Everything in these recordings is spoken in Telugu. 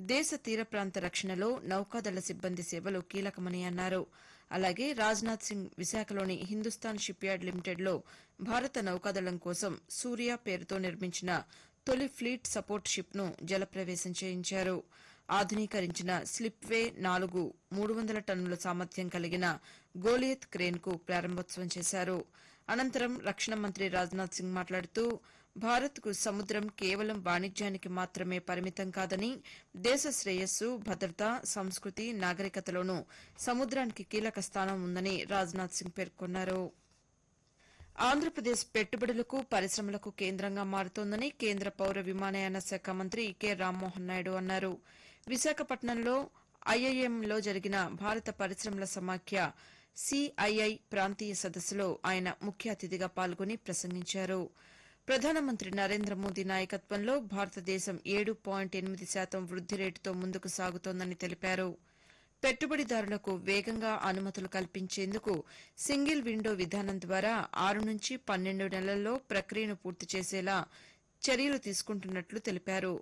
దేశ తీర ప్రాంత రక్షణలో నౌకాదళ సిబ్బంది సేవలు కీలకమని అన్నారు అలాగే రాజ్నాథ్ సింగ్ విశాఖలోని హిందుస్థాన్ షిప్యార్డ్ లిమిటెడ్లో భారత నౌకాదళం కోసం సూర్య పేరుతో నిర్మించిన తొలి ఫ్లీట్ సపోర్ట్ షిప్ను జలప్రవేశం చేయించారు ఆధునీకరించిన స్లిప్వే నాలుగు మూడు వందల టన్నుల సామర్థ్యం కలిగిన గోలియత్ క్రేన్కు ప్రారంభోత్సవం చేశారు అనంతరం రక్షణ మంత్రి రాజ్నాథ్ సింగ్ మాట్లాడుతూ భారత్కు సముద్రం కేవలం వాణిజ్యానికి మాత్రమే పరిమితం కాదని దేశ శ్రేయస్సు భద్రత సంస్కృతి నాగరికతలోనూ సముద్రానికి కీలక స్థానం ఉందని రాజ్నాథ్ సింగ్ పేర్కొన్నారు ఆంధ్రప్రదేశ్ పెట్టుబడులకు పరిశ్రమలకు కేంద్రంగా మారుతోందని కేంద్ర పౌర విమానయాన శాఖ మంత్రి కె రామ్మోహన్ నాయుడు అన్నారు విశాఖపట్నంలో ఐఐఎంలో జరిగిన భారత పరిశ్రమల సమాఖ్య సిఐఐ ప్రాంతీయ సదస్సులో ఆయన ముఖ్య అతిథిగా పాల్గొని ప్రసంగించారు ప్రధానమంత్రి నరేంద్ర మోదీ నాయకత్వంలో భారతదేశం ఏడు పాయింట్ ఎనిమిది శాతం వృద్ది రేటుతో ముందుకు సాగుతోందని తెలిపారు పెట్టుబడిదారులకు వేగంగా అనుమతులు కల్పించేందుకు సింగిల్ విండో విధానం ద్వారా ఆరు నుంచి పన్నెండు నెలల్లో ప్రక్రియను పూర్తి చేసేలా చర్యలు తీసుకుంటున్నట్లు తెలిపారు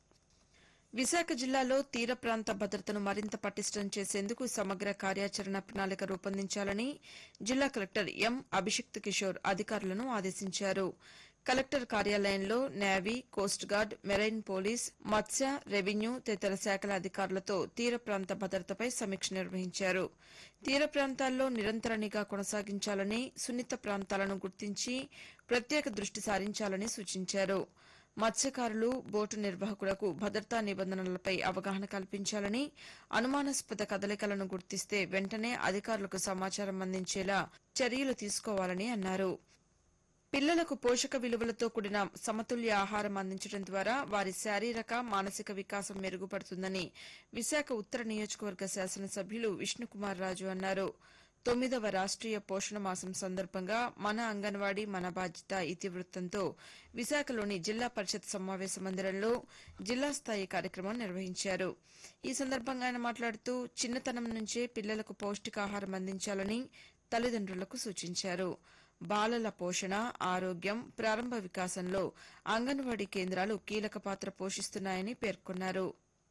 విశాఖ జిల్లాలో తీర ప్రాంత భద్రతను మరింత పటిష్టం చేసేందుకు సమగ్ర కార్యాచరణ ప్రణాళిక రూపొందించాలని జిల్లా కలెక్టర్ ఎం అభిషిక్త్ కిషోర్ అధికారులను ఆదేశించారు కలెక్టర్ కార్యాలయంలో navy coast guard marine police మత్స్య రెవెన్యూ తదితర శాఖల అధికారులతో తీర ప్రాంత భద్రతపై సమీక్ష నిర్వహించారు తీర ప్రాంతాల్లో నిరంతర నిఘా కొనసాగించాలని సున్నిత ప్రాంతాలను గుర్తించి ప్రత్యేక దృష్టి సారించాలని సూచించారు మత్స్యకారులు బోటు నిర్వాహకులకు భద్రతా నిబంధనలపై అవగాహన కల్పించాలని అనుమానాస్పద కదలికలను గుర్తిస్తే వెంటనే అధికారులకు సమాచారం అందించేలా చర్యలు తీసుకోవాలని అన్నారు పిల్లలకు పోషక విలువలతో కూడిన సమతుల్య ఆహారం అందించడం ద్వారా వారి శారీరక మానసిక వికాసం మెరుగుపడుతుందని విశాఖ ఉత్తర నియోజకవర్గ శాసనసభ్యులు విష్ణుకుమార్ రాజు అన్నారు తొమ్మిదవ రాష్ట్రీయ పోషణ మాసం సందర్భంగా మన అంగన్వాడీ మన బాధ్యత ఇతివృత్తంతో విశాఖలోని జిల్లా పరిషత్ సమావేశ మందిరంలో జిల్లా స్థాయి కార్యక్రమం నిర్వహించారు ఈ సందర్భంగా ఆయన మాట్లాడుతూ చిన్నతనం నుంచే పిల్లలకు పౌష్టికాహారం అందించాలని తల్లిదండ్రులకు సూచించారు బాలల పోషణ ఆరోగ్యం ప్రారంభ వికాసంలో అంగన్వాడీ కేంద్రాలు కీలక పాత్ర పోషిస్తున్నాయని పేర్కొన్నారు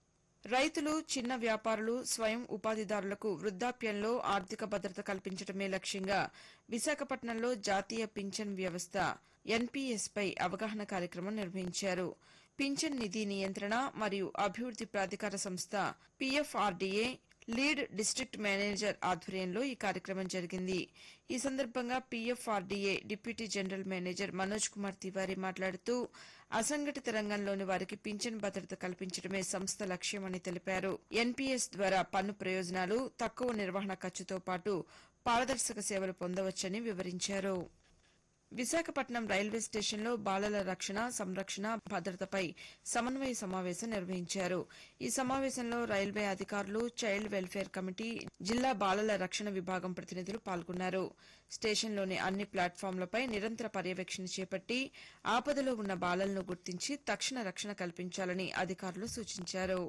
రైతులు చిన్న వ్యాపారులు స్వయం ఉపాధిదారులకు వృద్దాప్యంలో ఆర్థిక భద్రత కల్పించడమే లక్ష్యంగా విశాఖపట్నంలో జాతీయ పింఛన్ వ్యవస్థ ఎన్పీఎస్ పై అవగాహన కార్యక్రమం నిర్వహించారు పింఛన్ నిధి నియంత్రణ మరియు అభివృద్ది ప్రాధికార సంస్థ పీఎఫ్ఆర్డీఏ లీడ్ డిస్టిక్ట్ మేనేజర్ ఆధ్వర్యంలో ఈ కార్యక్రమం జరిగింది ఈ సందర్భంగా PFRDA deputy general manager Manoj Kumar Tiwari మాట్లాడుతూ అసంఘటిత రంగంలోని వారికి పింఛన్ భద్రత కల్పించడమే సంస్థ లక్ష్యమని తెలిపారు ఎన్పీఎస్ ద్వారా పన్ను ప్రయోజనాలు తక్కువ నిర్వహణ ఖర్చుతో పాటు పారదర్శక సేవలు పొందవచ్చని వివరించారు విశాఖపట్నం రైల్వే స్టేషన్లో బాలల రక్షణ సంరక్షణ భద్రతపై సమన్వయ సమావేశం నిర్వహించారు ఈ సమావేశంలో రైల్వే అధికారులు చైల్డ్ వెల్ఫేర్ కమిటీ జిల్లా బాలల రక్షణ విభాగం ప్రతినిధులు పాల్గొన్నారు స్టేషన్లోని అన్ని ప్లాట్ఫామ్లపై నిరంతర పర్యవేక్షణ చేపట్టి ఆపదలో ఉన్న బాలలను గుర్తించి తక్షణ రక్షణ కల్పించాలని అధికారులు సూచించారు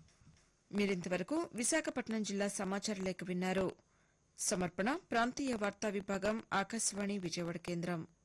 మీరింతవరకు విశాఖపట్నం జిల్లా సమాచార లేఖ విన్నారు సమర్పణ ప్రాంతీయ వార్తా విభాగం ఆకాశవాణి విజయవాడ కేంద్రం